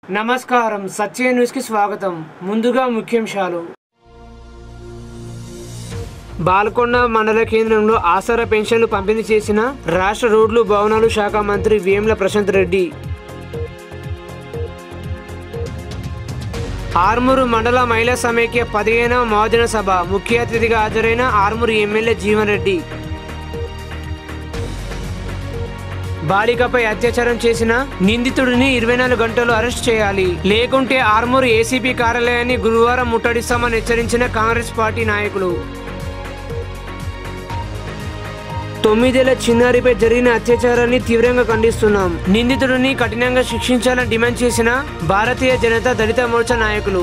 నమస్కారం సత్య న్యూస్ కి స్వాగతం ముందుగా ముఖ్యాంశాలు బాల్కొండ మండల కేంద్రంలో ఆసరా పెన్షన్లు పంపిణీ చేసిన రాష్ట్ర రోడ్లు భవనాలు శాఖ మంత్రి వేముల ప్రశాంత్ రెడ్డి ఆర్మూరు మండల మహిళా సమైక్య పదిహేనవ మహాజన సభ ముఖ్య అతిథిగా హాజరైన ఆర్మూరు ఎమ్మెల్యే జీవన్ రెడ్డి బాలికపై అత్యాచారం చేసిన నిందితుడిని ఇరవై నాలుగు గంటలు అరెస్ట్ చేయాలి లేకుంటే ఆర్మూరు ఏసీపీ కార్యాలయాన్ని గురువారం ముట్టడిస్తామని హెచ్చరించిన కాంగ్రెస్ పార్టీ నాయకులు తొమ్మిదేళ్ల చిన్నారిపై జరిగిన అత్యాచారాన్ని తీవ్రంగా ఖండిస్తున్నాం నిందితుడిని కఠినంగా శిక్షించాలని డిమాండ్ చేసిన భారతీయ జనతా దళిత మోర్చా నాయకులు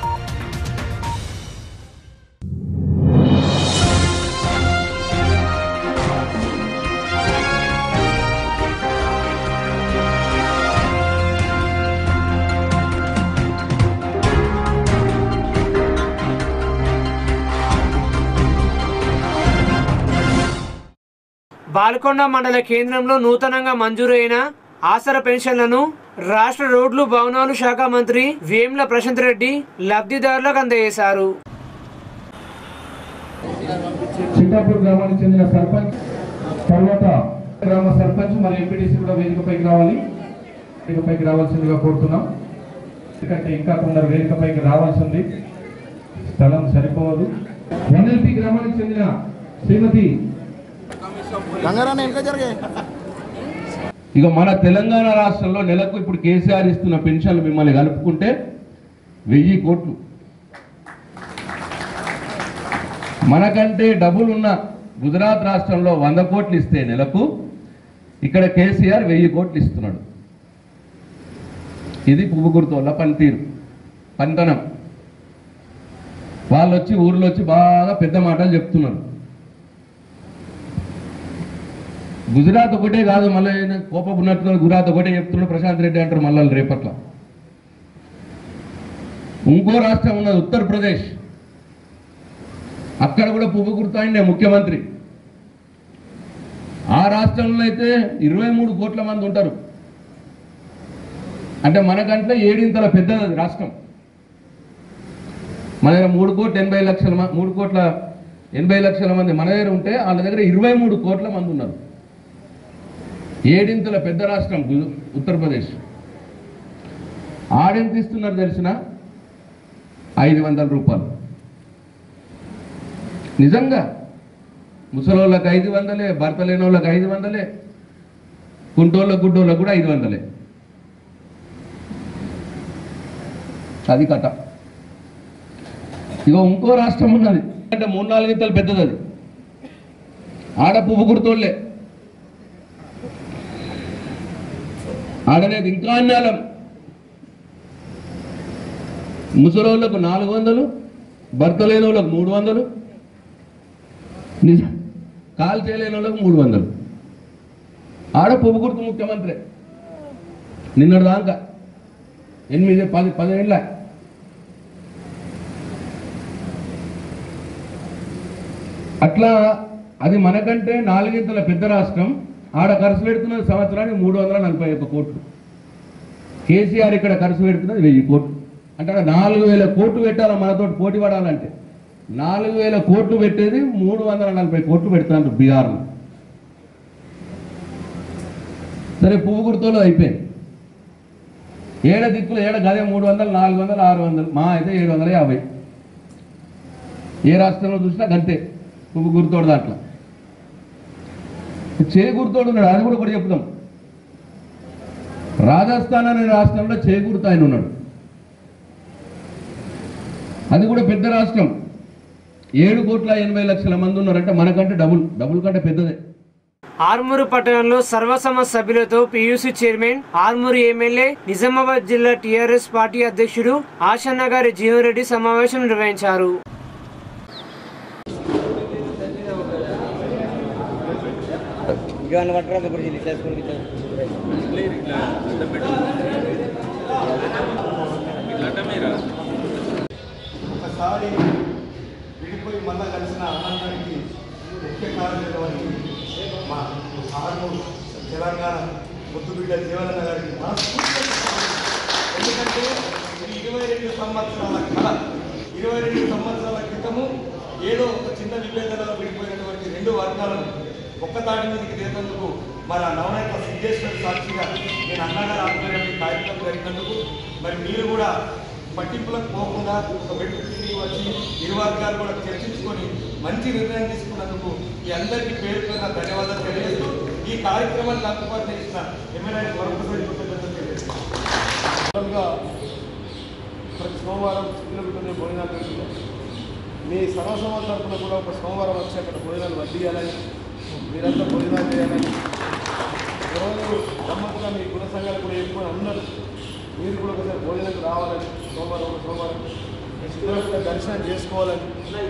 బాల్కొండ మండల కేంద్రంలో నూతనంగా మంజూరైన ఆసర పెన్షన్లను రాష్ట్ర రోడ్లు భవనాలు శాఖ మంత్రి వేముల ప్రశాంత్ రెడ్డి లబ్ధిదారులకు అందజేశారు చిట్టాపూర్ గ్రామానికి చెందిన సర్పంచ్ తర్వాత గ్రామ సర్పంచ్ మరి ఎంపీటీసీ కూడా వేదికపైకి రావాలి వేదికపైకి రావాల్సిందిగా కోరుతున్నాం ఎందుకంటే ఇంకా కొందరు వేదికపైకి రావాల్సింది స్థలం సరిపోవదు ఎన్ఎల్పి గ్రామానికి చెందిన శ్రీమతి గంగారాన్ని వెనక జరిగే ఇక మన తెలంగాణ రాష్ట్రంలో నెలకు ఇప్పుడు కేసీఆర్ ఇస్తున్న పెన్షన్లు మిమ్మల్ని కలుపుకుంటే వెయ్యి కోట్లు మనకంటే డబ్బులు ఉన్న గుజరాత్ రాష్ట్రంలో వంద కోట్లు ఇస్తే నెలకు ఇక్కడ కేసీఆర్ వెయ్యి కోట్లు ఇస్తున్నాడు ఇది పువ్వు గుర్తోళ్ళ పనితీరు పంతనం వాళ్ళు వచ్చి ఊర్లో వచ్చి బాగా పెద్ద మాటలు చెప్తున్నారు గుజరాత్ ఒకటే కాదు మళ్ళీ ఆయన కోపం ఉన్నట్టుగా గుజరాత్ ఒకటే చెప్తున్నాడు ప్రశాంత్ రెడ్డి అంటారు మళ్ళీ రేపట్ల ఇంకో రాష్ట్రం ఉన్నది ఉత్తరప్రదేశ్ అక్కడ కూడా పువ్వు గుర్తాయిండే ముఖ్యమంత్రి ఆ రాష్ట్రంలో అయితే ఇరవై మూడు కోట్ల మంది ఉంటారు అంటే మనకంటే ఏడింతల పెద్దది అది రాష్ట్రం మన దగ్గర మూడు కోట్ల ఎనభై లక్షల మ- మూడు కోట్ల ఎనభై లక్షల మంది మన దగ్గర ఉంటే వాళ్ళ దగ్గర ఇరవై మూడు కోట్ల మంది ఉన్నారు ఏడింతల పెద్ద రాష్ట్రం గు- ఉత్తరప్రదేశ్ ఆడెంత ఇస్తున్నారు తెలిసిన ఐదు వందల రూపాయలు నిజంగా ముసలోళ్ళకి ఐదు వందలే భర్త లేని వాళ్ళకి ఐదు వందలే కుంటోళ్ళ గుడ్డోళ్ళకి కూడా ఐదు వందలే అది కథ ఇగో ఇంకో రాష్ట్రం ఉన్నది అంటే మూడు నాలుగు ఇంతలు పెద్దది అది ఆడ పువ్వు గుర్తోళ్ళే ఆడనేది ఇంకా అన్నాలం ముసలోళ్ళకు నాలుగు వందలు భర్త లేని వాళ్ళకు మూడు వందలు నిజం కాలు చేయలేని వాళ్ళకు మూడు వందలు ఆడ పువ్వు గుర్తు ముఖ్యమంత్రి నిన్నటి దాకా ఎనిమిది పది పదిహేళ్ళ అట్లా అది మనకంటే నాలుగింతల పెద్ద రాష్ట్రం ఆడ ఖర్చు పెడుతున్నది సంవత్సరానికి మూడు వందల నలభై ఒక్క కోట్లు కేసీఆర్ ఇక్కడ ఖర్చు పెడుతున్నది వెయ్యి కోట్లు అంటే ఆడ నాలుగు వేల కోట్లు పెట్టాలి మనతో పోటీ పడాలంటే నాలుగు వేల కోట్లు పెట్టేది మూడు వందల నలభై కోట్లు పెడుతున్నారు బీహార్లో సరే పువ్వు గుర్తులో అయిపోయింది ఏడ దిక్కులు ఏడ గదే మూడు వందలు నాలుగు వందలు ఆరు వందలు మా అయితే ఏడు వందల యాభై ఏ రాష్ట్రంలో చూసినా గంతే పువ్వు గుర్తోడు దాంట్లో చేకూరుతోడు ఉన్నాడు అది కూడా ఒకటి చెప్తాం రాజస్థాన్ అనే రాష్ట్రంలో చేకూరుతా ఆయన ఉన్నాడు అది కూడా పెద్ద రాష్ట్రం ఏడు కోట్ల ఎనభై లక్షల మంది ఉన్నారంటే మనకంటే డబుల్ డబుల్ కంటే పెద్దదే ఆర్మూరు పట్టణంలో సర్వసమ సభ్యులతో PUC chairman Armoor MLA Nizamabad జిల్లా టీఆర్ఎస్ పార్టీ అధ్యక్షుడు ఆశన్న గారి జీవన్ రెడ్డి సమావేశం నిర్వహించారు ఒకసారి విడిపోయి మళ్ళా కలిసిన ఆనందానికి ముఖ్య కారణమైనటువంటి మా ఆర్మూర్ తెలంగాణ ముద్దుబిడ్డ జీవనన్న గారికి మనస్ఫూర్తిగా ఎందుకంటే ఇది ఇరవై రెండు సంవత్సరాల కళ ఇరవై రెండు సంవత్సరాల క్రితము ఏదో ఒక చిన్న విభేదనలో విడిపోయినటువంటి రెండు వర్గాలను ఒక్కతాటి మీదకి తేనందుకు మన నవనేత సిద్ధేశ్వర సాక్షిగా నేను అన్నగారు ఆధ్వర్యంలో ఈ కార్యక్రమం జరిగినందుకు మరి మీరు కూడా పట్టింపులకు పోకుండా ఒక మెట్టు తిరిగి వచ్చి ఇరు వర్గాలు కూడా చర్చించుకొని మంచి నిర్ణయం తీసుకున్నందుకు ఈ అందరికీ పేరు పేరున ధన్యవాదాలు తెలియజేస్తూ ఈ కార్యక్రమాన్ని నాకు పాటు చేసిన ఎమ్మెల్యే మరొకసారి కృతజ్ఞతలు తెలియజేస్తున్నాను. మామూలుగా ప్రతి సోమవారం చిన్నపిల్లలు భోజనాలు పెడుతున్నాం మీ సర్వసమాజ తరఫున కూడా ఒక సోమవారం వచ్చి అక్కడ భోజనాలు వడ్డీయాలని మీరంతా భోజనాలు చేయాలని రోజు గమ్మత్తుగా మీ కుల సంఘాలు కూడా ఎక్కువ అందరూ మీరు కూడా ఒకసారి భోజనానికి రావాలని సోమవారం ఒక సోమవారం సిద్ధంగా దర్శనం చేసుకోవాలని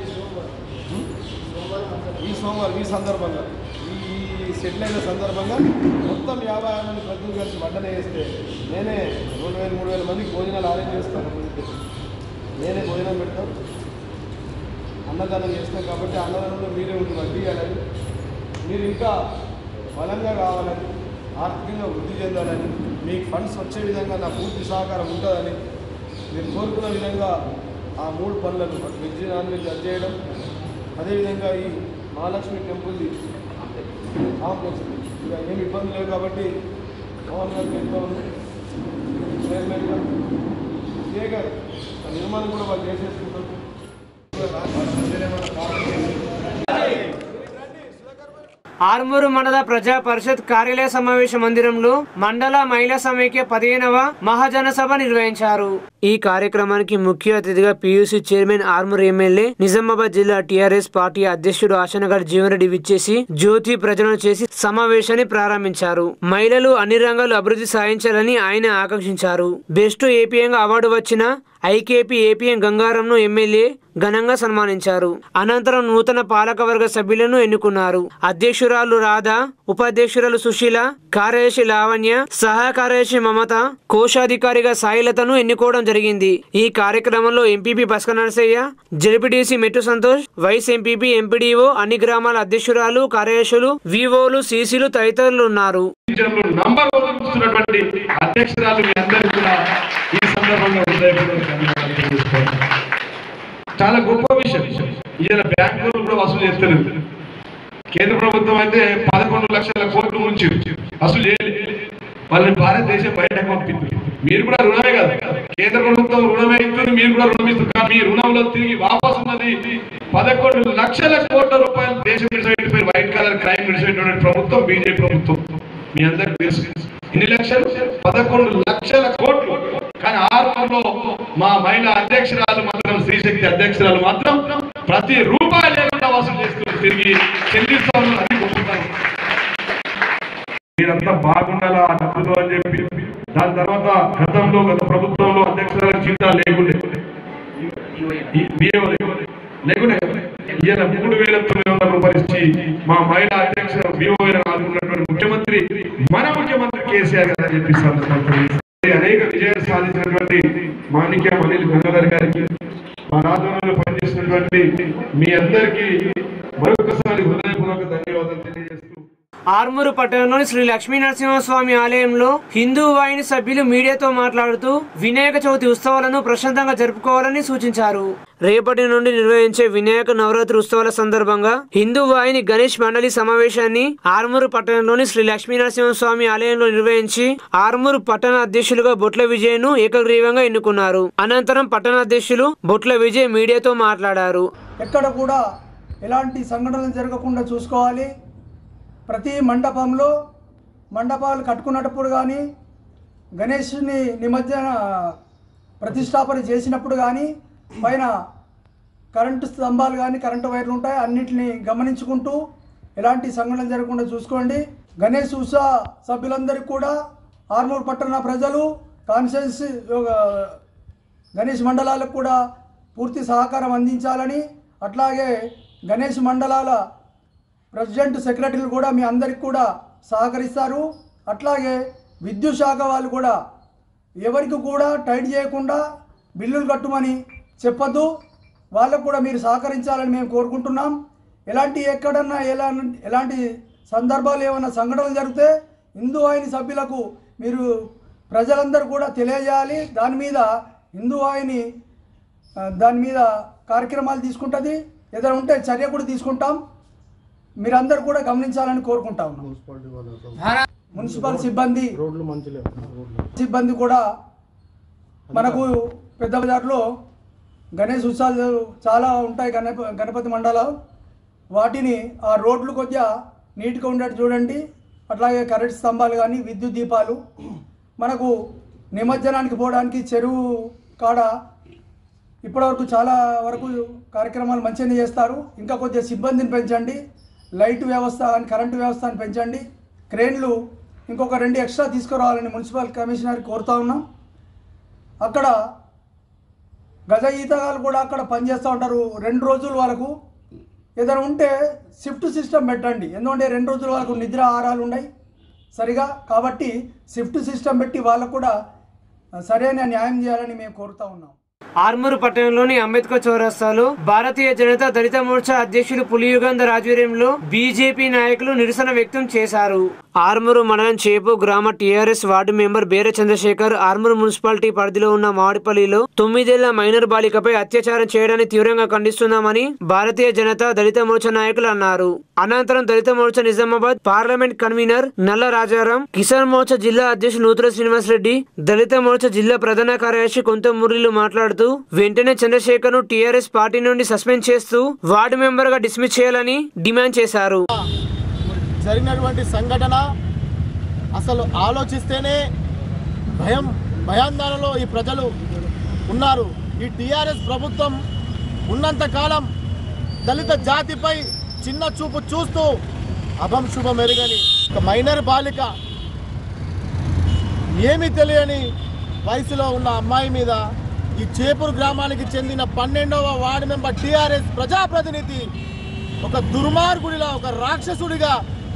ఈ సోమవారం ఈ సందర్భంగా ఈ ఈ సెటిల్ అయిన సందర్భంగా మొత్తం యాభై ఆరు మంది ప్రతినిధులు కలిసి వడ్డన వేస్తే నేనే రెండు వేల మూడు వేల మందికి భోజనాలు అరేంజ్ చేస్తాను నేనే భోజనం పెడతాను అన్నదానం చేస్తాం కాబట్టి అన్నదానంలో మీరే ఉండి వడ్డీ ఇవ్వాలని మీరు ఇంకా బలంగా కావాలని ఆర్థికంగా వృద్ధి చెందాలని మీకు ఫండ్స్ వచ్చే విధంగా నా పూర్తి సహకారం ఉంటుందని మీరు కోరుకున్న విధంగా ఆ మూడు పనులను వెజ్ నాన్ వెజ్ అది చేయడం అదేవిధంగా ఈ మహాలక్ష్మి టెంపుల్ది కాంప్లెక్స్ ఇక ఏమి ఇబ్బంది లేవు కాబట్టి పవన్ గారు ఎంతో చైర్మన్ గారు ఏ గారు ఆ నిర్మాణం కూడా వాళ్ళు చేసేసుకుంటారు ఆర్మూరు మండల ప్రజా పరిషత్ కార్యాలయ సమావేశ మందిరంలో మండల మహిళా సమైక్య పదిహేనవ మహాజన సభ నిర్వహించారు ఈ కార్యక్రమానికి ముఖ్య అతిథిగా PUC chairman Armoor MLA Nizamabad జిల్లా టీఆర్ఎస్ పార్టీ అధ్యక్షుడు ఆశనగర్ జీవన్రెడ్డి విచ్చేసి జ్యోతి ప్రజలను చేసి సమావేశాన్ని ప్రారంభించారు మహిళలు అన్ని రంగాలు అభివృద్ధి సాధించాలని ఆయన ఆకాంక్షించారు బెస్ట్ ఏపీఎంగా అవార్డు వచ్చిన ఐకేపీ ఏపీఎం గంగారంను ఎమ్మెల్యే ఘనంగా సన్మానించారు అనంతరం నూతన పాలకవర్గ సభ్యులను ఎన్నుకున్నారు అధ్యక్షురాలు రాధ ఉపాధ్యక్షురాలు సుశీల కార్యదర్శి లావణ్య సహా కార్యదర్శి మమత కోశాధికారిగా సాయిలతను ఎన్నుకోవడం జరిగింది ఈ కార్యక్రమంలో ఎంపీపీ భాస్కర్ నరసయ్య జెడ్పీటీసీ మెట్టు సంతోష్ వైస్ ఎంపీపీ ఎంపీడీఓ అన్ని గ్రామాల అధ్యక్షురాలు కార్యదర్శులు వివోలు సీసీలు తదితరులు ఉన్నారు ప్రపంచంలో నంబర్ వన్ చూస్తున్నటువంటి అధ్యక్షురాలు మీ అందరికీ కూడా ఈ సందర్భంగా హృదయపూర్వక ధన్యవాదాలు తెలియజేస్తున్నాను. చాలా గొప్ప విషయం ఈయన బ్యాంకులు కూడా వసూలు చేస్తలేదు కేంద్ర ప్రభుత్వం అయితే పదకొండు లక్షల కోట్లు నుంచి వసూలు చేయలేదు వాళ్ళని భారతదేశం బయటకు పంపింది మీరు కూడా రుణమే కాదు కేంద్ర ప్రభుత్వం రుణమే ఇస్తుంది మీరు కూడా రుణం ఇస్తుంది కానీ మీ రుణంలో తిరిగి వాపసు ఉన్నది పదకొండు లక్షల కోట్ల రూపాయలు దేశం విడిచిపెట్టిపోయి వైట్ కలర్ క్రైమ్ విడిచిపెట్టిన ప్రభుత్వం బీజేపీ ప్రభుత్వం మీ అందరికి తెలుసు ఎన్ని లక్షలు పదకొండు లక్షల కోట్లు కానీ ఆరులో మా మహిళా అధ్యక్షురాలు మాత్రం శ్రీశక్తి అధ్యక్షురాలు మాత్రం ప్రతి రూపాయి లేకుండా వసూలు చేస్తూ తిరిగి చెల్లిస్తా ఉన్నారు అది గొప్పతనం మీరంతా బాగుండాలా ఆ డబ్బుతో అని చెప్పి దాని తర్వాత గతంలో గత ప్రభుత్వంలో అధ్యక్షుల జీతాలు లేకుండే ఈ BAO లేకుండే. లేకుండే కదా ఈయన మూడు వేల తొమ్మిది వందల రూపాయలు ఇచ్చి మా మహిళా అధ్యక్ష BO ఆదుకున్నటువంటి ముఖ్యమంత్రి మన ముఖ్యమంత్రి కేసీఆర్ గారు అని చెప్పి సందర్భంగా తెలియజేస్తున్నాను. అనేక విజయాలు సాధించినటువంటి మాణిక్య అనిల్ గంగాధర్ గారికి మా ఆధ్వర్యంలో పనిచేసినటువంటి మీ అందరికీ మరొకసారి హృదయపూర్వక ధన్యవాదాలు తెలియజేస్తూ ఆర్మూరు పట్టణంలోని శ్రీ లక్ష్మీ నరసింహస్వామి ఆలయంలో హిందూ వాహిని సభ్యులు మీడియాతో మాట్లాడుతూ వినాయక చవితి ఉత్సవాలను ప్రశాంతంగా జరుపుకోవాలని సూచించారు రేపటి నుండి నిర్వహించే వినాయక నవరాత్రి ఉత్సవాల సందర్భంగా హిందూ వాహిని గణేష్ మండలి సమావేశాన్ని ఆర్మూరు పట్టణంలోని శ్రీ లక్ష్మీ నరసింహస్వామి ఆలయంలో నిర్వహించి ఆర్మూరు పట్టణ అధ్యక్షులుగా బొట్ల విజయ్ను ఏకగ్రీవంగా ఎన్నుకున్నారు అనంతరం పట్టణ అధ్యక్షులు బొట్ల విజయ్ మీడియాతో మాట్లాడారు ఎక్కడ కూడా ఎలాంటి సంఘటనలు జరగకుండా చూసుకోవాలి ప్రతి మండపంలో మండపాలు కట్టుకున్నప్పుడు కానీ గణేషుని నిమజ్జన ప్రతిష్టాపన చేసినప్పుడు కానీ పైన కరెంటు స్తంభాలు కానీ కరెంటు వైర్లు ఉంటాయి అన్నిటిని గమనించుకుంటూ ఎలాంటి సంఘటన జరగకుండా చూసుకోండి గణేష్ ఉత్సవ సభ్యులందరికీ కూడా ఆర్మూర్ పట్టణ ప్రజలు కాన్స్టిట్యున్సీ గణేష్ మండలాలకు కూడా పూర్తి సహకారం అందించాలని అట్లాగే గణేష్ మండలాల ప్రెసిడెంట్ సెక్రటరీలు కూడా మీ అందరికి కూడా సహకరిస్తారు అట్లాగే విద్యుత్ శాఖ వాళ్ళు కూడా ఎవరికి కూడా టైట్ చేయకుండా బిల్లులు కట్టమని చెప్పొద్దు వాళ్ళకు కూడా మీరు సహకరించాలని మేము కోరుకుంటున్నాం ఎలాంటి ఎక్కడన్నా ఎలా ఎలాంటి సందర్భాలు ఏమైనా సంఘటనలు జరిగితే హిందూ ఆయన సభ్యులకు మీరు ప్రజలందరూ కూడా తెలియజేయాలి దాని మీద హిందూ వాహిని ఆ, దాని మీద కార్యక్రమాలు తీసుకుంటుంది ఏదైనా ఉంటే చర్య కూడా తీసుకుంటాం మీరందరూ కూడా గమనించాలని కోరుకుంటా ఉన్నాం మున్సిపల్ సిబ్బంది రోడ్లు మంచి లేవు రోడ్లు సిబ్బంది కూడా మనకు పెద్ద బజార్లో గణేష్ ఉత్సవాలు చాలా ఉంటాయి గణప గణపతి మండలం వాటిని ఆ రోడ్లు కొద్దిగా నీట్గా ఉండేట్టు చూడండి అట్లాగే కరెంట్ స్తంభాలు కానీ విద్యుత్ దీపాలు మనకు నిమజ్జనానికి పోవడానికి చెరువు కాడ ఇప్పటివరకు చాలా వరకు కార్యక్రమాలు మంచిగానే చేస్తారు ఇంకా కొద్దిగా సిబ్బందిని పెంచండి లైట్ వ్యవస్థ కానీ కరెంటు వ్యవస్థను పెంచండి క్రేన్లు ఇంకొక రెండు ఎక్స్ట్రా తీసుకురావాలని మున్సిపల్ కమిషనర్ కోరుతా ఉన్నాం అక్కడ గజ ఈతగాలు కూడా అక్కడ పనిచేస్తూ ఉంటారు రెండు రోజుల వరకు ఏదైనా ఉంటే షిఫ్ట్ సిస్టమ్ పెట్టండి ఎందుకంటే రెండు రోజుల వరకు నిద్ర ఆహారాలు ఉన్నాయి సరిగా కాబట్టి షిఫ్ట్ సిస్టమ్ పెట్టి వాళ్ళకు కూడా సరైన న్యాయం చేయాలని మేము కోరుతా ఉన్నాం ఆర్మూరు పట్టణంలోని అంబేద్కర్ చౌరస్తాలో భారతీయ జనతా దళిత మోర్చా అధ్యక్షులు పులియుగంధర్ ఆధ్వర్యంలో బీజేపీ నాయకులు నిరసన వ్యక్తం చేశారు ఆర్మూరు మండలం చేపు గ్రామ టీఆర్ఎస్ వార్డు మెంబర్ బేర చంద్రశేఖర్ ఆర్మూరు మున్సిపాలిటీ పరిధిలో ఉన్న మామిడిపల్లిలో తొమ్మిదేళ్ల మైనర్ బాలికపై అత్యాచారం చేయడాన్ని తీవ్రంగా ఖండిస్తున్నామని భారతీయ జనతా దళిత మోర్చా నాయకులు అన్నారు అనంతరం దళిత మోర్చా నిజామాబాద్ పార్లమెంట్ కన్వీనర్ నల్ల రాజారాం కిసాన్ మోర్చా జిల్లా అధ్యక్షులు నూతుల శ్రీనివాస్ రెడ్డి దళిత మోర్చా జిల్లా ప్రధాన కార్యదర్శి కొంత మురళిలు మాట్లాడుతూ వెంటనే చంద్రశేఖర్ ను టీఆర్ఎస్ పార్టీ నుండి సస్పెండ్ చేస్తూ వార్డు మెంబర్ గా డిస్మిస్ చేయాలని డిమాండ్ చేశారు జరిగినటువంటి సంఘటన అసలు ఆలోచిస్తేనే భయం భయాందోళనలో ఈ ప్రజలు ఉన్నారు ఈ టీఆర్ఎస్ ప్రభుత్వం ఉన్నంత కాలం దళిత జాతిపై చిన్న చూపు చూస్తూ అభం శుభం ఎరుగని ఒక మైనర్ బాలిక ఏమీ తెలియని వయసులో ఉన్న అమ్మాయి మీద ఈ చేపూరు గ్రామానికి చెందిన పన్నెండవ వార్డు మెంబర్ టీఆర్ఎస్ ప్రజాప్రతినిధి ఒక దుర్మార్గుడిలా ఒక రాక్షసుడిగా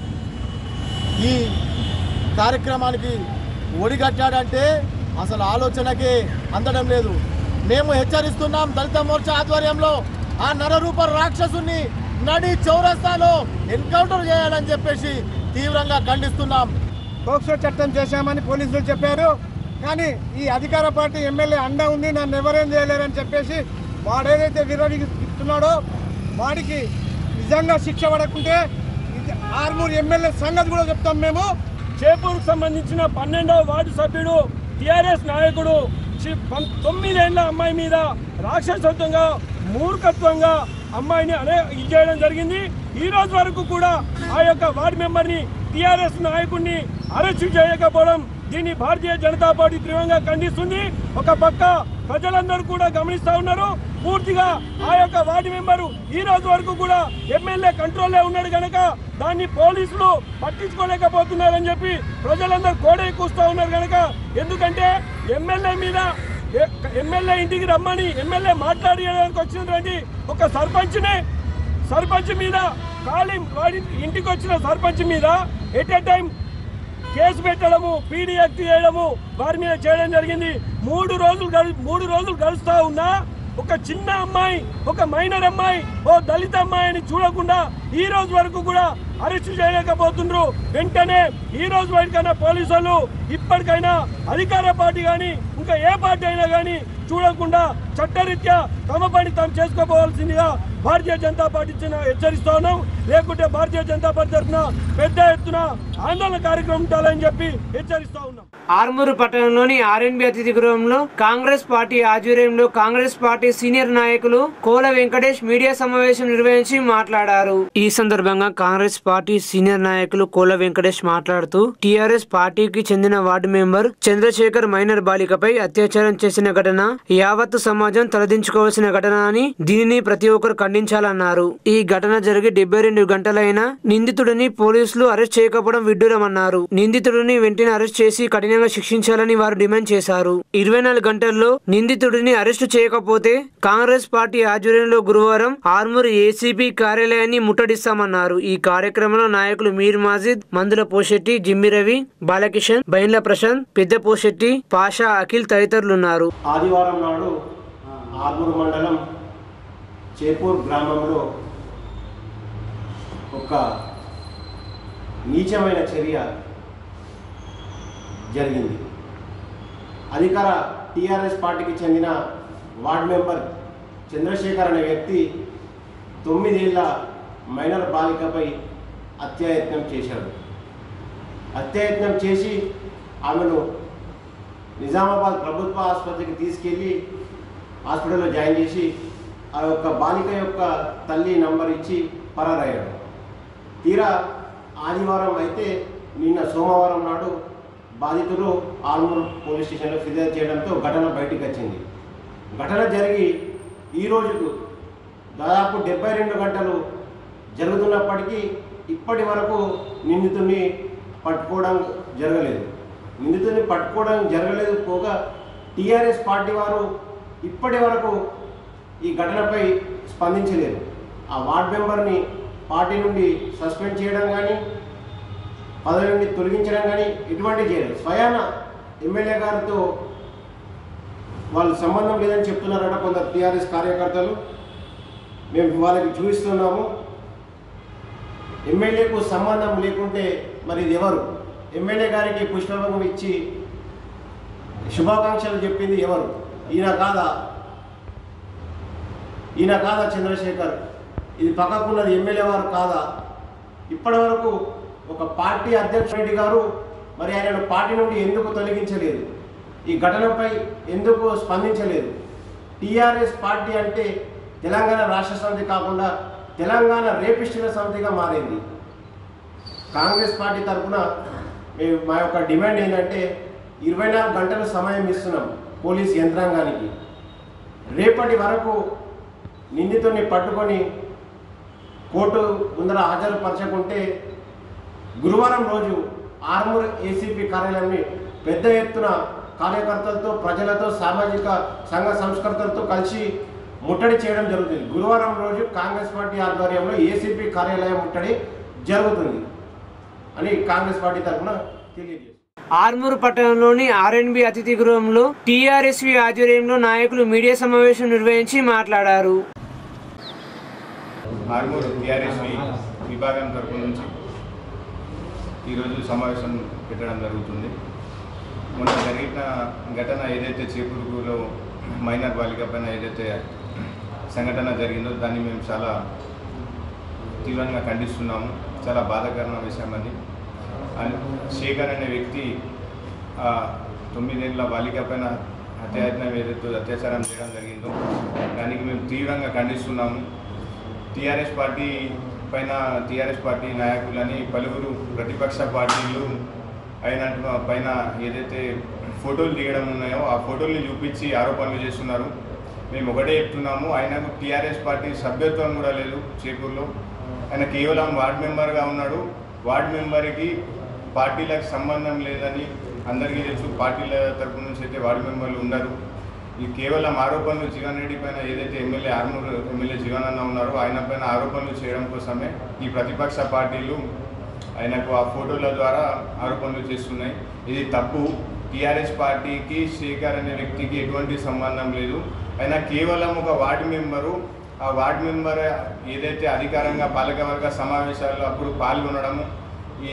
ఈ కార్యక్రమానికి ఒడిగట్టాడంటే అసలు ఆలోచనకే అందడం లేదు మేము హెచ్చరిస్తున్నాం దళిత మోర్చా ఆధ్వర్యంలో ఆ నరరూప రాక్షసుని నడి చౌరస్తాలో ఎన్కౌంటర్ చేయాలని చెప్పేసి తీవ్రంగా ఖండిస్తున్నాం పోక్సో చట్టం చేశామని పోలీసులు చెప్పారు కానీ ఈ అధికార పార్టీ ఎమ్మెల్యే అండ ఉంది నన్ను ఎవరేం చేయలేరని చెప్పేసి వాడేదైతే విరమిస్తున్నాడో వాడికి నిజంగా శిక్ష పడకుంటే ఇది ఆర్మూర్ ఎమ్మెల్యే సంగతి కూడా చెప్తాం మేము చేపూరుకు సంబంధించిన పన్నెండవ వార్డు సభ్యుడు టిఆర్ఎస్ నాయకుడు చి- పం- తొమ్మిదేళ్ల అమ్మాయి మీద రాక్షసత్వంగా మూర్ఖత్వంగా అమ్మాయిని అనే ఇది చేయడం జరిగింది ఈ రోజు వరకు కూడా ఆ యొక్క వార్డు మెంబర్ని టిఆర్ఎస్ నాయకుడిని అరెస్టు చేయకపోవడం దీన్ని భారతీయ జనతా పార్టీ తీవ్రంగా ఖండిస్తుంది ఒక పక్క ప్రజలందరూ కూడా గమనిస్తా ఉన్నారు పూర్తిగా ఆ యొక్క వార్డు మెంబరు ఈ రోజు వరకు కూడా ఎమ్మెల్యే కంట్రోల్లో ఉన్నాడు కనుక దాన్ని పోలీసులు పట్టించుకోలేకపోతున్నారని చెప్పి ప్రజలందరూ కోడే కూస్తా ఉన్నారు కనుక ఎందుకంటే ఎమ్మెల్యే మీద ఎ- ఎమ్మెల్యే ఇంటికి రమ్మని ఎమ్మెల్యే మాట్లాడడానికి వచ్చినటువంటి ఒక సర్పంచ్నే సర్పంచ్ మీద ఖాళీ వాడి ఇంటికి వచ్చిన సర్పంచ్ మీద ఎట్ ఎ టైం కేసు పెట్టడము పీడీ యాక్ట్ చేయడము వారి మీద చేయడం జరిగింది మూడు రోజులు గడు మూడు రోజులు గడుస్తా ఉన్నా ఒక చిన్న అమ్మాయి ఒక మైనర్ అమ్మాయి ఓ దళిత అమ్మాయి అని చూడకుండా ఈ రోజు వరకు కూడా అరెస్ట్ చేయలేకపోతుండ్రు వెంటనే ఈ రోజు వాటికైనా పోలీసు వాళ్ళు ఇప్పటికైనా అధికార పార్టీ కానీ ఇంకా ఏ పార్టీ అయినా కానీ చూడకుండా చట్టరీత్యా తమ పని తాము చేసుకోపోవాల్సిందిగా భారతీయ జనతా పార్టీ ఇచ్చిన హెచ్చరిస్తా ఉన్నాం లేకుంటే భారతీయ జనతా పార్టీ తరఫున పెద్ద ఎత్తున ఆందోళన కార్యక్రమం ఉండాలని చెప్పి హెచ్చరిస్తా ఉన్నాం ఆర్మూరు పట్టణంలోని ఆర్ఎన్బి అతిథి గృహంలో కాంగ్రెస్ పార్టీ ఆధ్వర్యంలో కాంగ్రెస్ పార్టీ సీనియర్ నాయకులు కోల వెంకటేష్ మీడియా సమావేశం నిర్వహించి మాట్లాడారు ఈ సందర్భంగా కాంగ్రెస్ పార్టీ సీనియర్ నాయకులు కోల వెంకటేష్ మాట్లాడుతూ టీఆర్ఎస్ పార్టీకి చెందిన వార్డు మెంబర్ చంద్రశేఖర్ మైనర్ బాలికపై అత్యాచారం చేసిన ఘటన యావత్తు సమాజం తలదించుకోవాల్సిన ఘటన అని దీనిని ప్రతి ఒక్కరు ఖండించాలన్నారు ఈ ఘటన జరిగి డెబ్బై రెండు గంటలైనా నిందితుడిని పోలీసులు అరెస్ట్ చేయకపోవడం విడ్డూరమన్నారు నిందితుడిని వెంటనే అరెస్ట్ చేసి కఠినంగా శిక్షించాలని వారు డిమాండ్ చేశారు ఇరవై నాలుగు గంటల్లో నిందితుడిని అరెస్టు చేయకపోతే కాంగ్రెస్ పార్టీ ఆధ్వర్యంలో గురువారం ఆర్మూర్ ఏసీపీ కార్యాలయాన్ని ముట్టడిస్తామన్నారు ఈ కార్యక్రమంలో నాయకులు మీర్ మాజిద్ మందుల పోషెట్టి జిమ్మి రవి బాలకిషన్ బైన్ల ప్రశాంత్ పెద్ద పోషెట్టి పాషా అఖిల్ తదితరులున్నారు ఆదివారం నాడు ఆర్మూరు మండలం చేపూర్ గ్రామంలో ఒక నీచమైన చర్య జరిగింది అధికార టీఆర్ఎస్ పార్టీకి చెందిన వార్డ్ మెంబర్ చంద్రశేఖర్ అనే వ్యక్తి తొమ్మిదేళ్ల మైనర్ బాలికపై హత్యాయత్నం చేశాడు హత్యాయత్నం చేసి ఆమెను నిజామాబాద్ ప్రభుత్వ ఆసుపత్రికి తీసుకెళ్ళి హాస్పిటల్లో జాయిన్ చేసి ఆ యొక్క బాలిక యొక్క తల్లి నంబర్ ఇచ్చి పరారయ్యాడు తీరా ఆదివారం అయితే నిన్న సోమవారం నాడు బాధితులు ఆల్మూర్ పోలీస్ స్టేషన్లో ఫిర్యాదు చేయడంతో ఘటన బయటికి వచ్చింది ఘటన జరిగి ఈ రోజుకు దాదాపు డెబ్బై రెండు గంటలు జరుగుతున్నప్పటికీ ఇప్పటి వరకు నిందితుడిని పట్టుకోవడం జరగలేదు నిందితుడిని పట్టుకోవడం జరగలేదు పోగా టీఆర్ఎస్ పార్టీ వారు ఇప్పటి వరకు ఈ ఘటనపై స్పందించలేదు ఆ వార్డ్ మెంబర్ని పార్టీ నుండి సస్పెండ్ చేయడం కానీ పదవి నుండి తొలగించడం కానీ ఎటువంటి చేయలేదు స్వయాన ఎమ్మెల్యే గారితో వాళ్ళు సంబంధం లేదని చెప్తున్నారట కొందరు టీఆర్ఎస్ కార్యకర్తలు మేము వాళ్ళకి చూపిస్తున్నాము ఎమ్మెల్యేకు సంబంధం లేకుంటే మరి ఇది ఎవరు ఎమ్మెల్యే గారికి పుష్పభంగం ఇచ్చి శుభాకాంక్షలు చెప్పింది ఎవరు ఈయన కాదా ఈయన కాదా చంద్రశేఖర్ ఇది పక్కకున్నది ఎమ్మెల్యే వారు కాదా ఇప్పటి వరకు ఒక పార్టీ అధ్యక్షుడు రెడ్డి గారు మరి ఆయనను పార్టీ నుండి ఎందుకు తొలగించలేదు ఈ ఘటనపై ఎందుకు స్పందించలేదు టీఆర్ఎస్ పార్టీ అంటే తెలంగాణ రాష్ట్ర సమితి కాకుండా తెలంగాణ రేపిస్టుల సమితిగా మారింది కాంగ్రెస్ పార్టీ తరఫున మేము మా యొక్క డిమాండ్ ఏంటంటే ఇరవై నాలుగు గంటలు సమయం ఇస్తున్నాం పోలీస్ యంత్రాంగానికి రేపటి వరకు నిందితుడిని పట్టుకొని కోర్టు ముందర హాజరుపరచకుంటే గురువారం రోజు ఆర్మూర్ ఏసీపీ కార్యాలయాన్ని పెద్ద ఎత్తున కార్యకర్తలతో ప్రజలతో సామాజిక సంఘ సంస్కర్తలతో కలిసి ముట్టడి చేయడం జరుగుతుంది గురువారం రోజు కాంగ్రెస్ పార్టీ ఆధ్వర్యంలో ఏసీపీ కార్యాలయం ముట్టడి జరుగుతుంది అని కాంగ్రెస్ పార్టీ తరఫున తెలియజేస్తుంది ఆర్మూరు పట్టణంలోని ఆర్ఎన్బి అతిథి గృహంలో టీఆర్ఎస్వి ఆధ్వర్యంలో నాయకులు మీడియా సమావేశం నిర్వహించి మాట్లాడారు ఆర్మూరు టీఆర్ఎస్వి విభాగం తరపు నుంచి ఈరోజు సమావేశం పెట్టడం జరుగుతుంది మొన్న జరిగిన ఘటన ఏదైతే చేపూరులో మైనర్ బాలిక పైన ఏదైతే సంఘటన జరిగిందో దాన్ని మేము చాలా తీవ్రంగా ఖండిస్తున్నాము చాలా బాధాకరమైన విషయం అది అండ్ శేఖర్ అనే వ్యక్తి ఆ తొమ్మిదేళ్ళ బాలిక పైన హత్యాయత్నం ఏదైతే అత్యాచారం చేయడం జరిగిందో దానికి మేము తీవ్రంగా ఖండిస్తున్నాము టీఆర్ఎస్ పార్టీ పైన టీఆర్ఎస్ పార్టీ నాయకులని పలువురు ప్రతిపక్ష పార్టీలు అయిన పైన ఏదైతే ఫోటోలు దిగడం ఉన్నాయో ఆ ఫోటోల్ని చూపించి ఆరోపణలు చేస్తున్నారు మేము ఒకటే చెప్తున్నాము ఆయనకు టీఆర్ఎస్ పార్టీ సభ్యత్వం కూడా లేదు చేకూరులో ఆయన కేవలం వార్డ్ మెంబర్గా ఉన్నాడు వార్డ్ మెంబర్కి పార్టీలకు సంబంధం లేదని అందరికీ తెలుసు పార్టీల తరపు నుంచి అయితే వార్డు మెంబర్లు ఉండరు ఈ కేవలం ఆరోపణలు జీవన్ రెడ్డి పైన ఏదైతే ఎమ్మెల్యే ఆర్మూరు ఎమ్మెల్యే జీవన్ అన్న ఉన్నారో ఆయన పైన ఆరోపణలు చేయడం కోసమే ఈ ప్రతిపక్ష పార్టీలు ఆయనకు ఆ ఫోటోల ద్వారా ఆరోపణలు చేస్తున్నాయి ఇది తప్పు టీఆర్ఎస్ పార్టీకి శేఖర్ అనే వ్యక్తికి ఎటువంటి సంబంధం లేదు ఆయన కేవలం ఒక వార్డు మెంబరు ఆ వార్డు మెంబర్ ఏదైతే అధికారంగా పాలకవర్గ సమావేశాల్లో అప్పుడు పాల్గొనడము ఈ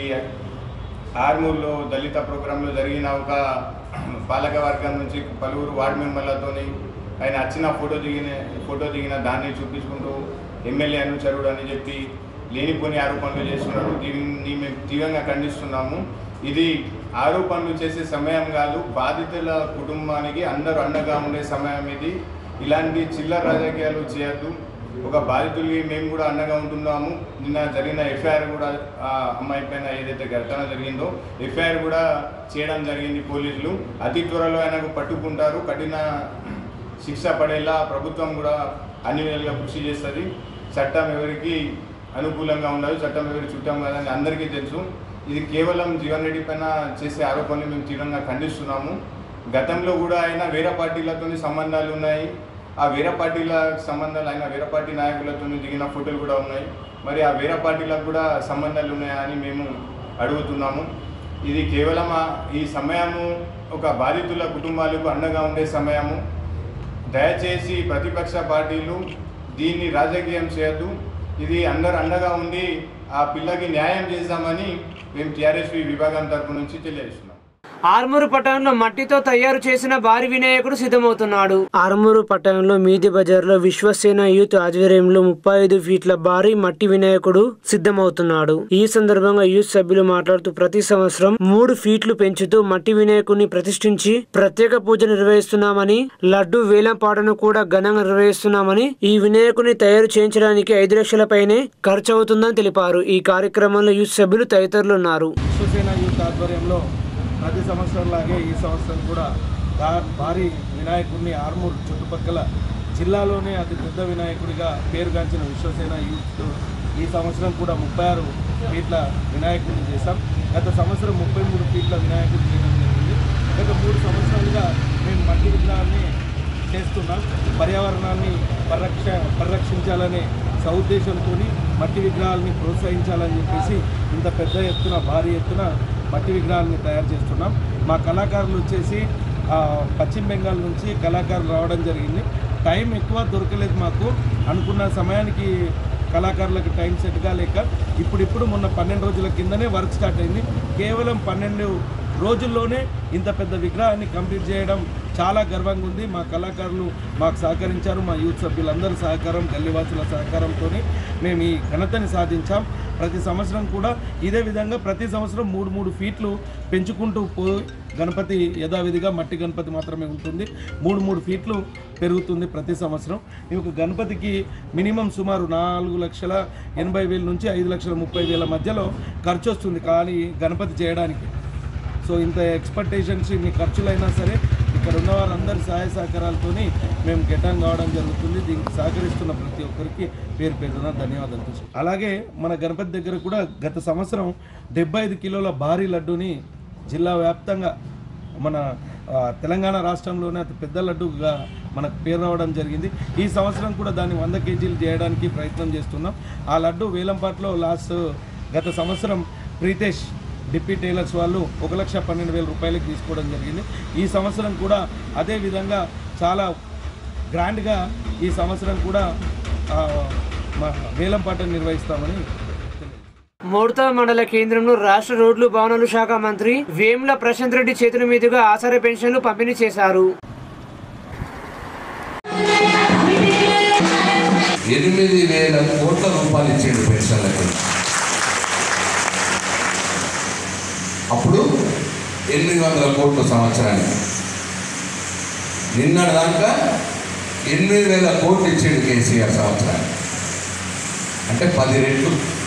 ఆర్మూర్లో దళిత ప్రోగ్రాంలో జరిగిన ఒక పాలక వర్గం నుంచి పలువురు వార్డు మెంబర్లతోని ఆయన వచ్చిన ఫోటో దిగిన ఫోటో దిగిన దాన్ని చూపించుకుంటూ ఎమ్మెల్యే అనుచరుడు అని చెప్పి లేనిపోని ఆరోపణలు చేస్తున్నాడు దీన్ని మేము తీవ్రంగా ఖండిస్తున్నాము ఇది ఆరోపణలు చేసే సమయం కాదు బాధితుల కుటుంబానికి అందరూ అండగా ఉండే సమయం ఇది ఇలాంటి చిల్లర రాజకీయాలు చేయొద్దు ఒక బాధితులకి మేము కూడా అండగా ఉంటున్నాము నిన్న జరిగిన ఎఫ్ఐఆర్ కూడా ఆ అమ్మాయి పైన ఏదైతే ఘటన జరిగిందో ఎఫ్ఐఆర్ కూడా చేయడం జరిగింది పోలీసులు అతి త్వరలో ఆయనకు పట్టుకుంటారు కఠిన శిక్ష పడేలా ప్రభుత్వం కూడా అన్ని విధాలుగా కృషి చేస్తుంది చట్టం ఎవరికి అనుకూలంగా ఉండదు చట్టం ఎవరి చుట్టం కాదని అందరికీ తెలుసు ఇది కేవలం జీవన్ రెడ్డి పైన చేసే ఆరోపణలు మేము తీవ్రంగా ఖండిస్తున్నాము గతంలో కూడా ఆయన వేరే పార్టీలతో సంబంధాలు ఉన్నాయి ఆ వేరే పార్టీల సంబంధాలు ఆయన వేరే పార్టీ నాయకులతో దిగిన ఫోటోలు కూడా ఉన్నాయి మరి ఆ వేరే పార్టీలకు కూడా సంబంధాలు ఉన్నాయా అని మేము అడుగుతున్నాము ఇది కేవలం ఆ- ఈ సమయము ఒక బాధితుల కుటుంబాలకు అండగా ఉండే సమయము దయచేసి ప్రతిపక్ష పార్టీలు దీన్ని రాజకీయం చేయొద్దు ఇది అందరు అండగా ఉండి ఆ పిల్లకి న్యాయం చేద్దామని మేము టీఆర్ఎస్వి విభాగం తరపు నుంచి తెలియజేస్తున్నాం ఆర్మూరు పట్టణంలో మట్టితో తయారు చేసిన భారీ వినాయకుడు సిద్ధమవుతున్నాడు ఆర్మూరు పట్టణంలో మీది బజార్లో విశ్వసేన యూత్ ఆధ్వర్యంలో ముప్పై ఐదు ఫీట్ల భారీ మట్టి వినాయకుడు సిద్ధమవుతున్నాడు ఈ సందర్భంగా యూత్ సభ్యులు మాట్లాడుతూ ప్రతి సంవత్సరం మూడు ఫీట్లు పెంచుతూ మట్టి వినాయకుడిని ప్రతిష్ఠించి ప్రత్యేక పూజ నిర్వహిస్తున్నామని లడ్డు వేలం పాటను కూడా ఘనంగా నిర్వహిస్తున్నామని ఈ వినాయకుడిని తయారు చేయించడానికి ఐదు లక్షల పైనే ఖర్చు అవుతుందని తెలిపారు ఈ కార్యక్రమంలో యూత్ సభ్యులు తదితరులు ఉన్నారు విశ్వసేన యూత్ ఆధ్వర్యంలో ప్రతి సంవత్సరం లాగే ఈ సంవత్సరం కూడా దా- భారీ వినాయకుడిని ఆర్మూర్ చుట్టుపక్కల జిల్లాలోనే అతి పెద్ద వినాయకుడిగా పేరుగాంచిన విశ్వసేన యూత్ ఈ సంవత్సరం కూడా ముప్పై ఆరు ఫీట్ల వినాయకుడిని చేశాం గత సంవత్సరం ముప్పై మూడు ఫీట్ల వినాయకుడిని చేయడం జరిగింది గత మూడు సంవత్సరాలుగా మేము మట్టి విగ్రహాన్ని చేస్తున్నాం పర్యావరణాన్ని పరిరక్ష పరిరక్షించాలనే సౌద్దేశంతో మట్టి విగ్రహాలని ప్రోత్సహించాలని చెప్పేసి ఇంత పెద్ద ఎత్తున భారీ ఎత్తున మట్టి విగ్రహాలని తయారు చేస్తున్నాం మా కళాకారులు వచ్చేసి ఆ, పశ్చిమ బెంగాల్ నుంచి కళాకారులు రావడం జరిగింది టైం ఎక్కువ దొరకలేదు మాకు అనుకున్న సమయానికి కళాకారులకు టైం సెట్ కాలేక ఇప్పుడిప్పుడు మొన్న పన్నెండు రోజుల కిందనే వర్క్ స్టార్ట్ అయింది కేవలం పన్నెండు రోజుల్లోనే ఇంత పెద్ద విగ్రహాన్ని కంప్లీట్ చేయడం చాలా గర్వంగా ఉంది మా కళాకారులు మాకు సహకరించారు మా యూత్ సభ్యులందరూ సహకారం గల్లీవాసుల సహకారంతో మేము ఈ ఘనతని సాధించాం ప్రతి సంవత్సరం కూడా ఇదే విధంగా ప్రతి సంవత్సరం మూడు మూడు ఫీట్లు పెంచుకుంటూ పోయి గణపతి యథావిధిగా మట్టి గణపతి మాత్రమే ఉంటుంది మూడు మూడు ఫీట్లు పెరుగుతుంది ప్రతి సంవత్సరం ఈ యొక్క గణపతికి మినిమం సుమారు నాలుగు లక్షల ఎనభై వేల నుంచి ఐదు లక్షల ముప్పై వేల మధ్యలో ఖర్చు వస్తుంది కానీ గణపతి చేయడానికి సో ఇంత ఎక్స్పెక్టేషన్స్ ఇన్ని ఖర్చులైనా సరే ఇక్కడ ఉన్న వారందరి సహాయ సహకారాలతోని మేము గెటాన్ కావడం జరుగుతుంది దీనికి సహకరిస్తున్న ప్రతి ఒక్కరికి పేరు పేరున ధన్యవాదాలు తెలుసు అలాగే మన గణపతి దగ్గర కూడా గత సంవత్సరం డెబ్బై ఐదు కిలోల భారీ లడ్డూని జిల్లా వ్యాప్తంగా మన ఆ, తెలంగాణ రాష్ట్రంలోనే అతి పెద్ద లడ్డుగా మనకు పేరు రావడం జరిగింది ఈ సంవత్సరం కూడా దాన్ని వంద కేజీలు చేయడానికి ప్రయత్నం చేస్తున్నాం ఆ లడ్డు వేలంపాట్లో లాస్ట్ గత సంవత్సరం ప్రీతేష్ డిప్యూటీ టైలర్స్ వాళ్ళు ఒక లక్ష పన్నెండు వేల రూపాయలకి తీసుకోవడం జరిగింది ఈ సంవత్సరం కూడా అదే విధంగా చాలా గ్రాండ్గా ఈ సంవత్సరం కూడా ఆ, మా వేలంపాట నిర్వహిస్తామని మూడతవ మండల కేంద్రంలో రాష్ట్ర రోడ్లు భవనాలు శాఖ మంత్రి వేముల ప్రశాంత్ రెడ్డి చేతుల మీదుగా ఆసరా పెన్షన్లు పంపిణీ చేశారు ఎనిమిది వేల కోట్ల రూపాయలు ఇచ్చిండు పెన్షన్లకి అప్పుడు ఎనిమిది వందల కోట్ల సంవత్సరానికి నిన్నటి దాకా ఎనిమిది వేల కోట్లు ఇచ్చిండు కేసీఆర్ సంవత్సరానికి అంటే పది రెట్లు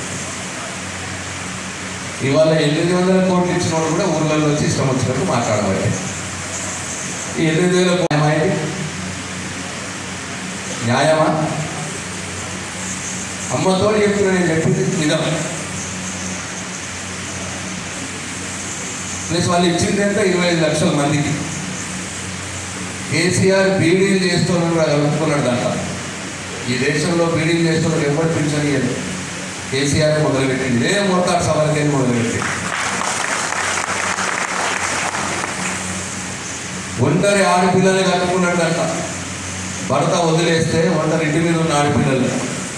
ఇవాళ ఎనిమిది వందల కోట్లు ఇచ్చిన వాళ్ళు కూడా ఊర్లలో వచ్చి ఇష్టం వచ్చినట్టు మాట్లాడబట్టే ఈ ఎనిమిది వేల న్యాయమా ఇది? న్యాయమా అమ్మతో చెప్తున్నా నేను చెప్పింది నిజం ప్లస్ వాళ్ళు ఇచ్చింది ఎంత ఇరవై ఐదు లక్షల మందికి కేసీఆర్ బీడీలు చేస్తున్నాడు కూడా కలుపుకున్నాడు దాంట్లో ఈ దేశంలో బీడీలు చేస్తున్నాడు ఎవరు పింఛన్ ఇయ్యదు కేసీఆర్ మొదలుపెట్టింది ఇదే మోతాడు సభలకైనా మొదలుపెట్టింది ఒంటరి ఆడపిల్లలు కట్టుకున్నాడు అంట భర్త వదిలేస్తే ఒంటరి ఇంటి మీద ఉన్న ఆడపిల్లలు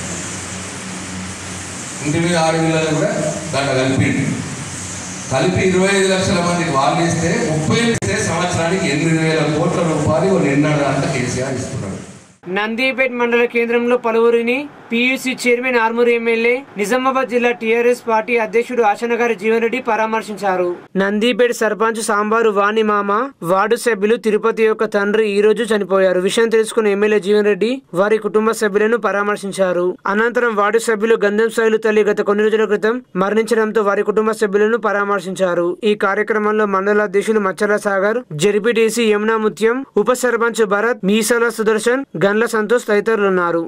ఇంటి మీద ఆడపిల్లలు కూడా దాంట్లో కలిపిండు కలిపి ఇరవై ఐదు లక్షల మందికి వాళ్ళు ఇస్తే ముప్పై ఇస్తే సంవత్సరానికి ఎనిమిది వేల కోట్ల రూపాయలు నిన్నడు అంట కేసీఆర్ ఇస్తున్నాడు నందిపేట్ మండల కేంద్రంలో పలువురిని PUC chairman Armoor MLA Nizamabad జిల్లా టీఆర్ఎస్ పార్టీ అధ్యక్షుడు ఆశనగారి జీవన్ రెడ్డి పరామర్శించారు నందిపేట్ సర్పంచ్ సాంబారు వాణి మామ వార్డు సభ్యులు తిరుపతి యొక్క తండ్రి ఈ రోజు చనిపోయారు విషయం తెలుసుకున్న ఎమ్మెల్యే జీవన్ రెడ్డి వారి కుటుంబ సభ్యులను పరామర్శించారు అనంతరం వార్డు సభ్యులు గంధం శైలు తల్లి గత కొన్ని రోజుల క్రితం మరణించడంతో వారి కుటుంబ సభ్యులను పరామర్శించారు ఈ కార్యక్రమంలో మండల అధ్యక్షులు మచ్చల సాగర్ జెడ్పీటీసీ యమునా ముత్యం ఉప సర్పంచ్ భరత్ మీసాల సుదర్శన్ గండ్ల సంతోష్ తదితరులు ఉన్నారు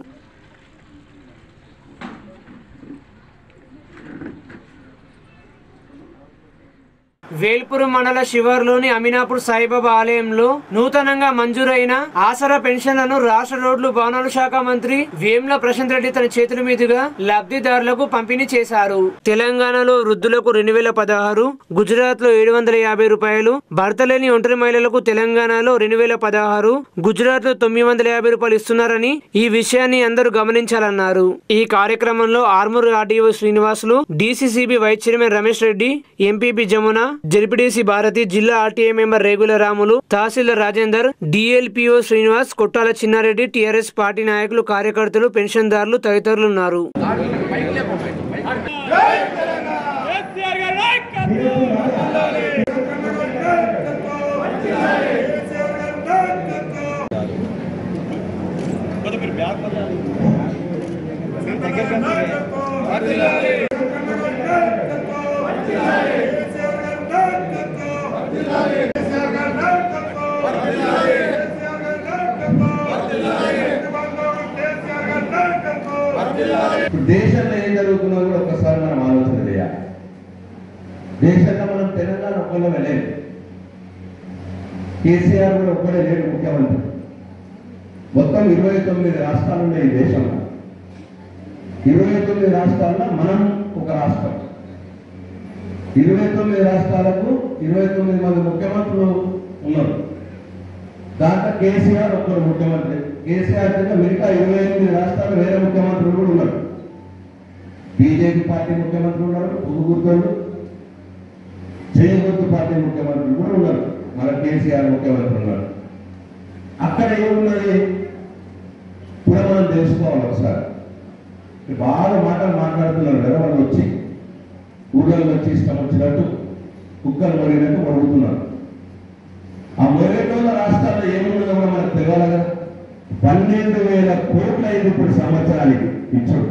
వేల్పురు మండల శివార్లోని అమినాపూర్ సాయిబాబా ఆలయంలో నూతనంగా మంజూరైన ఆసరా పెన్షన్లను రాష్ట్ర రోడ్లు భవనాల శాఖ మంత్రి వేముల ప్రశాంత్ రెడ్డి తన చేతుల మీదుగా లబ్ధిదారులకు పంపిణీ చేశారు తెలంగాణలో వృద్ధులకు రెండు వేల పదహారు గుజరాత్ లో ఏడు వందల యాభై రూపాయలు భర్త లేని ఒంటరి మహిళలకు తెలంగాణలో రెండు వేల పదహారు గుజరాత్ లో తొమ్మిది వందల యాభై రూపాయలు ఇస్తున్నారని ఈ విషయాన్ని అందరూ గమనించాలన్నారు ఈ కార్యక్రమంలో Armoor RDO Srinivasulu DCCB vice chairman Ramesh Reddy MPP Jamuna ZPTC Bharathi జిల్లా RTA member Regula Ramulu tahsildar Rajender DLPO Srinivas Kottala Chinna Reddy TRS party నాయకులు కార్యకర్తలు పెన్షన్దారులు తదితరులు ఉన్నారు ఇప్పుడు దేశంలో ఏం జరుగుతుందో కూడా ఒకసారి మనం ఆలోచన చేయాలి దేశంలో మనం తెలంగాణ ఒక్కళ్ళ వెళ్ళలేదు కేసీఆర్ కూడా ఒక్కడే లేడు ముఖ్యమంత్రి మొత్తం ఇరవై తొమ్మిది రాష్ట్రాలు ఉన్నాయి ఈ దేశంలో ఇరవై తొమ్మిది రాష్ట్రాల్లో మనం ఒక రాష్ట్రం ఇరవై తొమ్మిది రాష్ట్రాలకు ఇరవై తొమ్మిది మంది ముఖ్యమంత్రులు ఉన్నారు దాంట్లో కేసీఆర్ ఒక్కరు ముఖ్యమంత్రి కేసీఆర్ కింద మిగతా ఇరవై ఎనిమిది రాష్ట్రాలు వేరే ముఖ్యమంత్రులు కూడా ఉన్నారు బీజేపీ పార్టీ ముఖ్యమంత్రులు ఉన్నారు పుదుగుర్తోళ్ళు చేయగుర్తు పార్టీ ముఖ్యమంత్రులు కూడా ఉన్నారు మన కేసీఆర్ ముఖ్యమంత్రి ఉన్నారు అక్కడ ఏమున్నది కూడా మనం తెలుసుకోవాలి ఒకసారి బాగా మాటలు మాట్లాడుతున్నారు కదా వాళ్ళు వచ్చి ఊళ్ళో వచ్చి ఇష్టం వచ్చినట్టు కుక్కలు మొరిగినట్టు మొరుగుతున్నారు ఆ మొరగటోళ్ళ రాష్ట్రాల్లో ఏమున్నదో కూడా మనకు తెలియాలి కదా పన్నెండు వేల కోట్ల అయింది ఇప్పుడు సంవత్సరానికి ఇచ్చుడు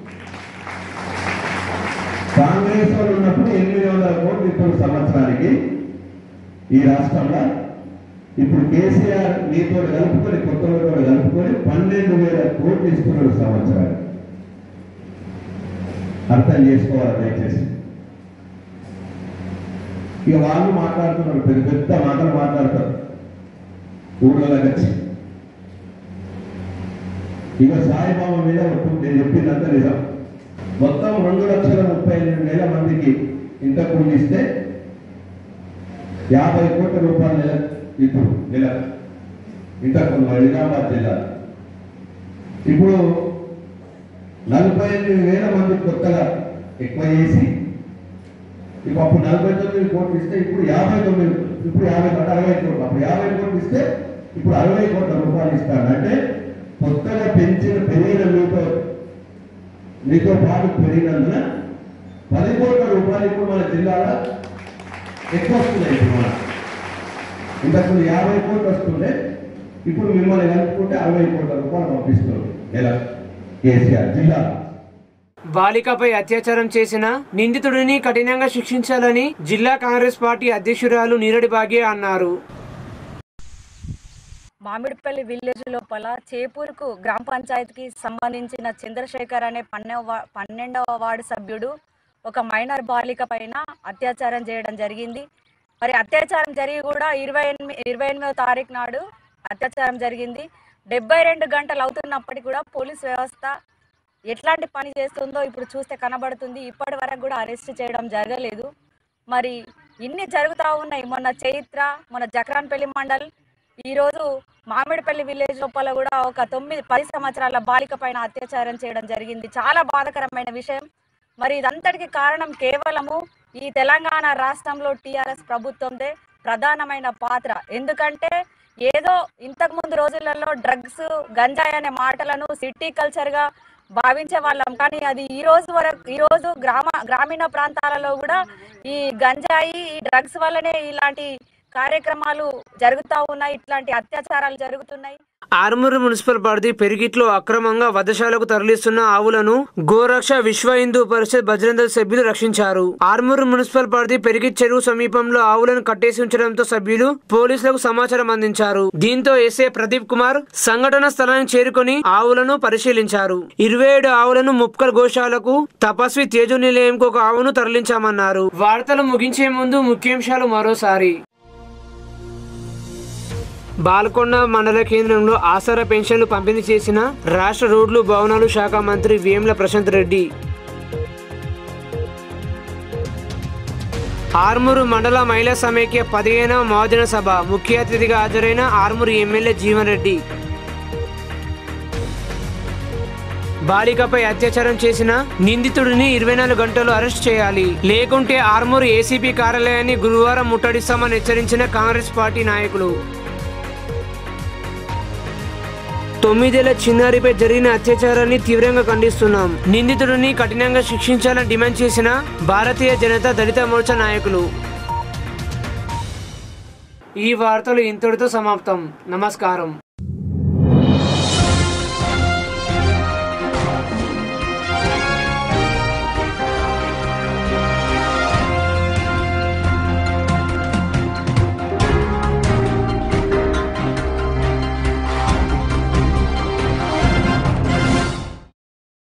కాంగ్రెస్ వాళ్ళు ఉన్నప్పుడు ఎనిమిది వందల కోట్లు ఇప్పుడు సంవత్సరానికి ఈ రాష్ట్రంలో ఇప్పుడు కేసీఆర్ మీతో కలుపుకొని కొత్త వాళ్ళతో కలుపుకొని పన్నెండు వేల కోట్లు ఇస్తున్నాడు సంవత్సరానికి అర్థం చేసుకోవాలి దయచేసి ఇక వాళ్ళు మాట్లాడుతున్నారు పెద్ద పెద్ద మాటలు మాట్లాడతారు ఊళ్ళలోకి వచ్చి ఇక సాయిబాబా మీద ఒట్టు నేను చెప్పిందంతా నిజం మొత్తం రెండు లక్షల ముప్పై ఎనిమిది వేల మందికి ఇంత కూలి ఇస్తే యాభై కోట్ల రూపాయలు నెల ఇప్పుడు నెల ఇంతకు నిజామాబాద్ జిల్లా ఇప్పుడు నలభై ఎనిమిది వేల మంది కొత్తగా ఎక్కువ చేసి ఇప్పుడు అప్పుడు నలభై తొమ్మిది కోట్లు ఇస్తే ఇప్పుడు యాభై తొమ్మిది ఇప్పుడు యాభై కోట్లు అరవై కోట్లు అప్పుడు యాభై కోట్లు ఇస్తే ఇప్పుడు అరవై కోట్ల రూపాయలు ఇస్తాడు అంటే కొత్తగా పెంచిన పెరిగిన మీతో మీతో పాటు పెరిగినందున పది కోట్ల రూపాయలు ఇప్పుడు మన జిల్లాలో ఎక్కువ వస్తున్నాయి ఇప్పుడు మన ఇంతకు యాభై కోట్లు వస్తుండే ఇప్పుడు మిమ్మల్ని కలుపుకుంటే అరవై కోట్ల రూపాయలు పంపిస్తున్నారు నెల కేసీఆర్ జిల్లా బాలికపై అత్యాచారం చేసిన నిందితుడిని కఠినంగా శిక్షించాలని జిల్లా కాంగ్రెస్ పార్టీ అధ్యక్షురాలు నీరడి భాగ్య అన్నారు మామిడిపల్లి విలేజ్ లోపల చేపూరుకు గ్రామ పంచాయతీకి సంబంధించిన చంద్రశేఖర్ అనే పన్నెవ పన్నెండవ వార్డు సభ్యుడు ఒక మైనర్ బాలిక పైన అత్యాచారం చేయడం జరిగింది మరి అత్యాచారం జరిగి కూడా ఇరవై ఎనిమిది ఇరవై ఎనిమిదవ తారీఖు నాడు అత్యాచారం జరిగింది డెబ్బై రెండు గంటలు అవుతున్నప్పటికీ కూడా పోలీస్ వ్యవస్థ ఎట్లాంటి పని చేస్తుందో ఇప్పుడు చూస్తే కనబడుతుంది ఇప్పటి వరకు కూడా అరెస్ట్ చేయడం జరగలేదు మరి ఇన్ని జరుగుతూ ఉన్నాయి మొన్న చైత్ర మొన్న జక్రాన్పల్లి మండల్ ఈరోజు మామిడిపల్లి విలేజ్ లోపల కూడా ఒక తొమ్మిది పది సంవత్సరాల బాలిక పైన అత్యాచారం చేయడం జరిగింది చాలా బాధాకరమైన విషయం మరి ఇదంతటికి కారణం కేవలము ఈ తెలంగాణ రాష్ట్రంలో టీఆర్ఎస్ ప్రభుత్వందే ప్రధానమైన పాత్ర ఎందుకంటే ఏదో ఇంతకు ముందు రోజులలో డ్రగ్స్ గంజాయి అనే మాటలను సిటీ కల్చర్గా భావించే వాళ్ళం కానీ అది ఈ రోజు వరకు ఈ రోజు గ్రామ గ్రామీణ ప్రాంతాలలో కూడా ఈ గంజాయి ఈ డ్రగ్స్ వల్లనే ఇలాంటి కార్యక్రమాలు జరుగుతూ ఉన్నాయి ఇట్లాంటి అత్యాచారాలు జరుగుతున్నాయి ఆర్మూరు మున్సిపల్ పరిధి పెరిగిట్లో అక్రమంగా వధశాలకు తరలిస్తున్న ఆవులను గోరక్ష విశ్వ హిందూ పరిషత్ భజరందల్ సభ్యులు రక్షించారు ఆర్మూరు మున్సిపల్ పరిధి పెరిగిట్ చెరువు సమీపంలో ఆవులను కట్టేసి ఉంచడంతో సభ్యులు పోలీసులకు సమాచారం అందించారు దీంతో ఎస్ఏ ప్రదీప్ కుమార్ సంఘటన స్థలానికి చేరుకొని ఆవులను పరిశీలించారు ఇరవై ఏడు ఆవులను ముప్కల్ గోశాలకు తపస్వి తేజు నిలయంకు ఒక ఆవును తరలించామన్నారు వార్తలు ముగించే ముందు ముఖ్యాంశాలు మరోసారి బాల్కొండ మండల కేంద్రంలో ఆసరా పెన్షన్లు పంపిణీ చేసిన రాష్ట్ర రోడ్లు భవనాలు శాఖ మంత్రి వేముల ప్రశాంత్ రెడ్డి ఆర్మూరు మండల మహిళా సమైక్య పదిహేనవ మహాజన సభ ముఖ్య అతిథిగా హాజరైన ఆర్మూరు ఎమ్మెల్యే జీవన్ రెడ్డి బాలికపై అత్యాచారం చేసిన నిందితుడిని ఇరవై నాలుగు గంటలు అరెస్ట్ చేయాలి లేకుంటే ఆర్మూర్ ఏసీపీ కార్యాలయాన్ని గురువారం ముట్టడిస్తామని హెచ్చరించిన కాంగ్రెస్ పార్టీ నాయకులు తొమ్మిదేళ్ల చిన్నారిపై జరిగిన అత్యాచారాన్ని తీవ్రంగా ఖండిస్తున్నాం నిందితుడిని కఠినంగా శిక్షించాలని డిమాండ్ చేసిన భారతీయ జనతా దళిత మోర్చా నాయకులు ఈ వార్తలు ఇంతటితో సమాప్తం నమస్కారం